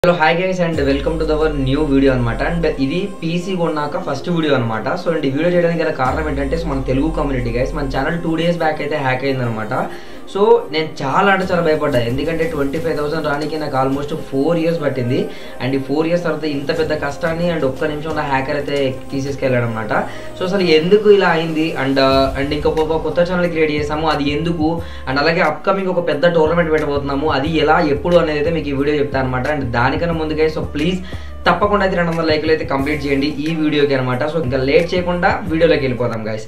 hello hi guys and welcome to our new video అనమాట and ఇది PC కొన్నాక first video అనమాట so and ఈ వీడియో చేయడానికి గల కారణం ఏంటంటే సో మన తెలుగు కమ్యూనిటీ గైస్ మన ఛానల్ టూ డేస్ బ్యాక్ అయితే హ్యాక్ అయిందనమాట సో నేను చాలా అంటే చాలా భయపడ్డా ఎందుకంటే ట్వంటీ ఫైవ్ థౌసండ్ రానికి నాకు ఆల్మోస్ట్ ఫోర్ ఇయర్స్ పట్టింది అండ్ ఈ ఫోర్ ఇయర్స్ తర్వాత ఇంత పెద్ద కష్టాన్ని అండ్ ఒక్క నిమిషంలో హ్యాకర్ అయితే తీసేసుకెళ్ళాడు అనమాట సో అసలు ఎందుకు ఇలా అయింది అండ్ అండ్ ఇంకొక కొత్త ఛానల్ క్రియేట్ చేసాము అది ఎందుకు అండ్ అలాగే అప్కమింగ్ ఒక పెద్ద టోర్నమెంట్ పెట్టబోతున్నాము అది ఎలా ఎప్పుడు అనేది అయితే మీకు ఈ వీడియో చెప్తాను అనమాట అండ్ దానికన్నా ముందుగా సో ప్లీజ్ తప్పకుండా అయితే రెండు వందల లైక్లు అయితే కంప్లీట్ చేయండి ఈ వీడియోకి అనమాట సో ఇంకా లేట్ చేయకుండా వీడియోలోకి వెళ్ళిపోతాం గైస్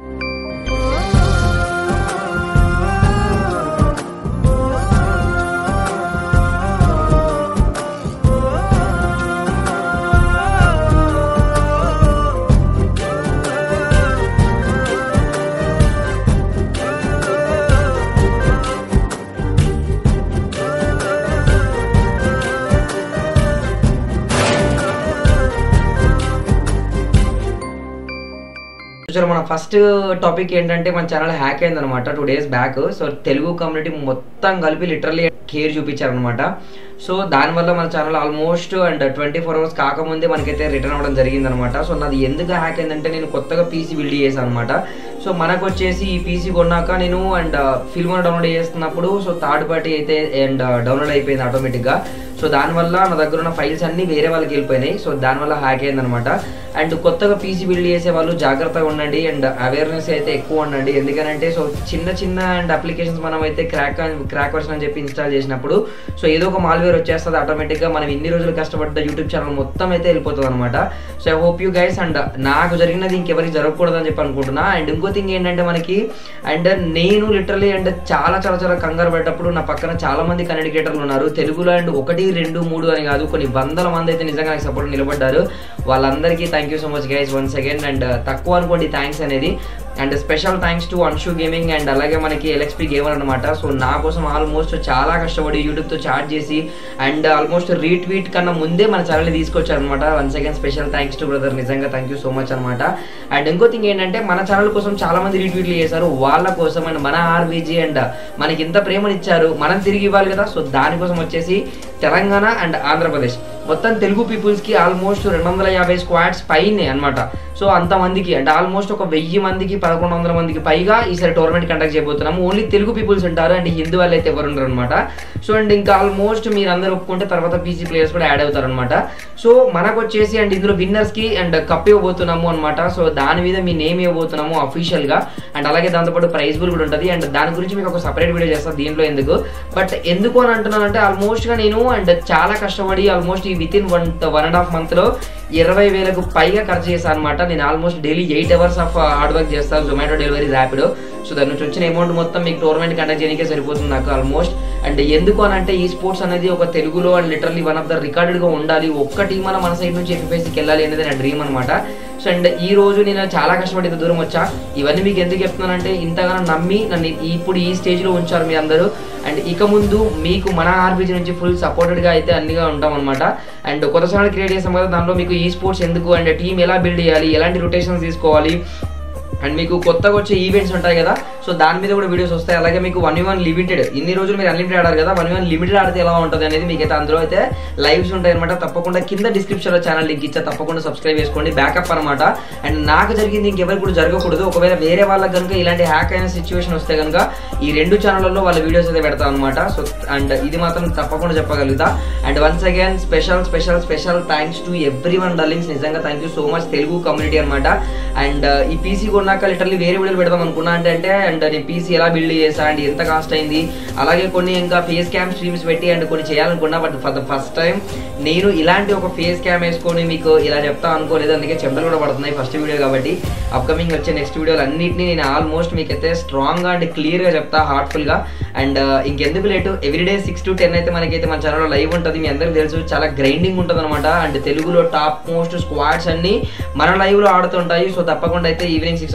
చూసారు మన ఫస్ట్ టాపిక్ ఏంటంటే మన ఛానల్ హ్యాక్ అయింది అనమాట two days back so Telugu community మొత్తం కలిపి లిటరల్లీ కేర్ చూపించారనమాట సో దానివల్ల మన channel almost and twenty four hours కాకముందే మనకైతే రిటర్న్ అవ్వడం జరిగింది అనమాట సో నాది ఎందుకు హ్యాక్ అయిందంటే నేను కొత్తగా పీసీ బిల్డ్ చేశాను అనమాట సో మనకు వచ్చేసి ఈ పీసీ కొన్నాక నేను అండ్ ఫిల్మ్ డౌన్లోడ్ చేస్తున్నప్పుడు సో థర్డ్ పార్టీ అయితే అండ్ డౌన్లోడ్ అయిపోయింది ఆటోమేటిక్గా సో దానివల్ల నా దగ్గర ఉన్న ఫైల్స్ అన్ని వేరే వాళ్ళకి వెళ్ళిపోయినాయి సో దానివల్ల హ్యాక్ అయిందనమాట అండ్ కొత్తగా పీసీ బిల్డ్ చేసే వాళ్ళు జాగ్రత్తగా ఉండండి అండ్ అవేర్నెస్ అయితే ఎక్కువ ఉండండి ఎందుకంటే సో చిన్న చిన్న అండ్ అప్లికేషన్స్ మనం అయితే క్రాక్ క్రాక్ వర్షన్ అని చెప్పి ఇన్స్టాల్ చేసినప్పుడు సో ఏదో ఒక మాల్వేర్ వచ్చేస్తుంది ఆటోమేటిక్గా మనం ఇన్ని రోజులు కష్టపడ్డ యూట్యూబ్ ఛానల్ మొత్తం అయితే వెళ్ళిపోతుంది అనమాట so I hope you guys and నాకు జరిగినది ఇంకెవరికి జరగకూడదు అని చెప్పి అనుకుంటున్నా అండ్ ఇంకో థింగ్ ఏంటంటే మనకి అండ్ నేను లిటరలీ అండ్ చాలా చాలా చాలా కంగారు పడ్డప్పుడు నా పక్కన చాలా మంది కన్నడ క్రియేటర్లు ఉన్నారు తెలుగులో అండ్ ఒకటి రెండు మూడు అని కాదు కొన్ని వందల మంది అయితే నిజంగా నాకు సపోర్ట్ నిలబడ్డారు వాళ్ళందరికీ thank you so much guys one second and తక్కువ అనుకోండి థ్యాంక్స్ అనేది and special thanks to Anshu gaming and అలాగే మనకి ఎల్ఎక్స్పీ గేమర్ అనమాట సో నా కోసం ఆల్మోస్ట్ చాలా కష్టపడి యూట్యూబ్తో చార్జ్ చేసి అండ్ ఆల్మోస్ట్ రీట్వీట్ కన్నా ముందే మన ఛానల్ని తీసుకొచ్చారు అనమాట one second special thanks to brother నిజంగా థ్యాంక్ యూ సో మచ్ అనమాట అండ్ ఇంకో థింగ్ ఏంటంటే మన ఛానల్ కోసం చాలా మంది రీట్వీట్లు చేశారు వాళ్ళ కోసం అండ్ మన ఆర్బీజీ అండ్ మనకి ఇంత ప్రేమనిచ్చారు మనం తిరిగి ఇవ్వాలి కదా సో దానికోసం వచ్చేసి తెలంగాణ అండ్ ఆంధ్రప్రదేశ్ మొత్తం తెలుగు పీపుల్స్కి ఆల్మోస్ట్ రెండు వందల యాభై స్క్వాడ్స్ పైనే అనమాట సో అంతమందికి అంటే ఆల్మోస్ట్ ఒక వెయ్యి మందికి పదకొండు వందల మందికి పైగా ఈసారి టోర్నమెంట్ కండక్ట్ చేయబోతున్నాము ఓన్లీ తెలుగు పీపుల్స్ ఉంటారు అండ్ హిందూ వాళ్ళు అయితే ఎవరు ఉండరు అనమాట సో అండ్ ఇంకా ఆల్మోస్ట్ మీరు అందరూ ఒప్పుకుంటే తర్వాత పీసీ ప్లేయర్స్ కూడా యాడ్ అవుతారు అనమాట సో మనకు వచ్చేసి అండ్ ఇందులో విన్నర్స్కి అండ్ కప్ ఇవ్వబోతున్నాము అనమాట సో దాని మీద మీ నేమ్ ఇవ్వబోతున్నాము అఫీషియల్గా అండ్ అలాగే దాంతోపాటు ప్రైజ్ బుల్ కూడా ఉంటుంది అండ్ దాని గురించి మీకు ఒక సపరేట్ వీడియో చేస్తాను దీంట్లో ఎందుకు బట్ ఎందుకు అని అంటున్నానంటే ఆల్మోస్ట్గా నేను అండ్ చాలా కష్టపడి ఆల్మోస్ట్ ఈ within one one and half మంత్లో ఇరవై వేలకు పైగా ఖర్చు చేశాను అనమాట నేను almost daily eight hours of hard work చేస్తాను జొమాటో డెలివరీ ర్యాపిడో సో దాని నుంచి వచ్చిన అమౌంట్ మొత్తం మీకు టోర్నమెంట్ కండక్ట్ చేయడానికే సరిపోతుంది నాకు ఆల్మోస్ట్ అండ్ ఎందుకు అని అంటే ఈ స్పోర్ట్స్ అనేది ఒక తెలుగులో and literally one of the రికార్డెడ్గా ఉండాలి ఒక్క టీం మన మన సైడ్ నుంచి ఎఫ్ఎస్సికి వెళ్ళాలి అనేది నా డ్రీమ్ అనమాట సో అండ్ ఈ రోజు నేను చాలా కష్టపడి ఇంత దూరం వచ్చా ఇవన్నీ మీకు ఎందుకు చెప్తున్నానంటే ఇంతగానో నమ్మి నన్ను ఇప్పుడు ఈ స్టేజ్లో ఉంచారు మీ అందరూ అండ్ ఇక ముందు మీకు మన ఆర్బీజీ నుంచి ఫుల్ సపోర్టెడ్గా అయితే అన్నిగా ఉంటాం అనమాట అండ్ కొత్త ఛానల్ క్రియేట్ చేసాం కదా దాంట్లో మీకు ఈ స్పోర్ట్స్ ఎందుకు అండ్ టీం ఎలా బిల్డ్ చేయాలి ఎలాంటి రొటేషన్స్ తీసుకోవాలి అండ్ మీకు కొత్తగా వచ్చే ఈవెంట్స్ ఉంటాయి కదా సో దాని మీద కూడా వీడియోస్ వస్తాయి అలాగే మీకు వన్ వన్ లిమిటెడ్ ఇన్ని రోజులు మీరు అన్లిమిటెడ్ ఆడారు కదా వన్ వన్ లిమిటెడ్ ఆడితే ఎలా ఉంటుంది అనేది మీకు అయితే అందులో అయితే లైవ్స్ ఉంటాయి అనమాట తప్పకుండా కింద డిస్క్రిప్షన్లో ఛానల్ లింక్ ఇచ్చా తప్పకుండా సబ్స్క్రైబ్ చేసుకోండి బ్యాకప్ అనమాట అండ్ నాకు జరిగింది ఇంకెవరికి కూడా జరగకూడదు ఒకవేళ వేరే వాళ్ళకి కనుక ఇలాంటి హ్యాక్ అయిన సిచ్యువేషన్ వస్తే కనుక ఈ రెండు ఛానళ్ళలో వాళ్ళ వీడియోస్ అయితే పెడతాం అనమాట సో అండ్ ఇది మాత్రం తప్పకుండా చెప్పగలుగుతా and once again special special special thanks to everyone darlings నిజంగా thank you so much Telugu community అనమాట అండ్ ఈ పీసీ కొన్నాక లిటర్లీ వేరే వీడియోలు పెడదాం అనుకున్నా అంటే అంటే అండ్ నేను పీసీ ఎలా బిల్డ్ చేసా అండ్ ఎంత కాస్ట్ అయింది అలాగే కొన్ని ఇంకా ఫేస్ క్యామ్ స్ట్రీమ్స్ పెట్టి అండ్ కొన్ని చేయాలనుకున్నా but for the first time నేను ఇలాంటి ఒక ఫేస్ క్యామ్ వేసుకొని మీకు ఇలా చెప్తా అనుకోలేదు అందుకే చెంపలు కూడా పడుతున్నాయి ఫస్ట్ వీడియో కాబట్టి అప్కమింగ్ వచ్చే నెక్స్ట్ వీడియోలు అన్నింటినీ నేను ఆల్మోస్ట్ మీకు అయితే స్ట్రాంగ్గా అండ్ క్లియర్గా చెప్తా హార్ట్ఫుల్గా అండ్ ఇంకెందుకు late everyday six to ten అయితే మనకైతే మన ఛానల్లో లైవ్ ఉంటుంది మీ అందరికీ తెలుసు చాలా గ్రైండింగ్ ఉంటుంది అనమాట అండ్ తెలుగులో టాప్ మోస్ట్ స్క్వాడ్స్ అన్ని మన లైవ్లో ఆడుతుంటాయి సో తప్పకుండా అయితే evening six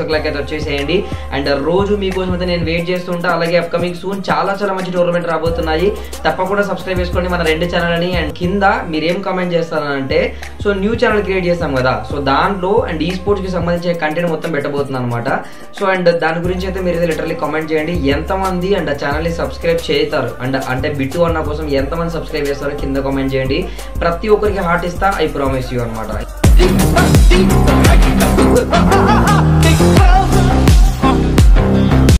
six o'clock అయితే వచ్చేసేయండి అండ్ రోజు మీకోసం అయితే నేను వెయిట్ చేస్తుంటా అలాగే అప్కమింగ్ సూన్ చాలా చాలా మంచి టోర్నమెంట్ రాబోతున్నాయి తప్పకుండా సబ్స్క్రైబ్ చేసుకోండి మన రెండు ఛానల్ అని అండ్ కింద మీరేం కామెంట్ చేస్తారంటే సో న్యూ ఛానల్ క్రియేట్ చేస్తాం కదా సో దాంట్లో అండ్ ఈ స్పోర్ట్స్ కి సంబంధించిన కంటెంట్ మొత్తం పెట్టబోతున్నాను అనమాట సో అండ్ దాని గురించి అయితే మీరు లిటరల్లీ కామెంట్ చేయండి ఎంతమంది అండ్ ఆ ఛానల్ ని సబ్స్క్రైబ్ చేస్తారు అండ్ అంటే బిట్టు అన్న కోసం ఎంతమంది సబ్స్క్రైబ్ చేస్తారో కింద కామెంట్ చేయండి ప్రతి ఒక్కరికి హార్ట్ ఇస్తా ఐ ప్రామిస్ యూ అనమాట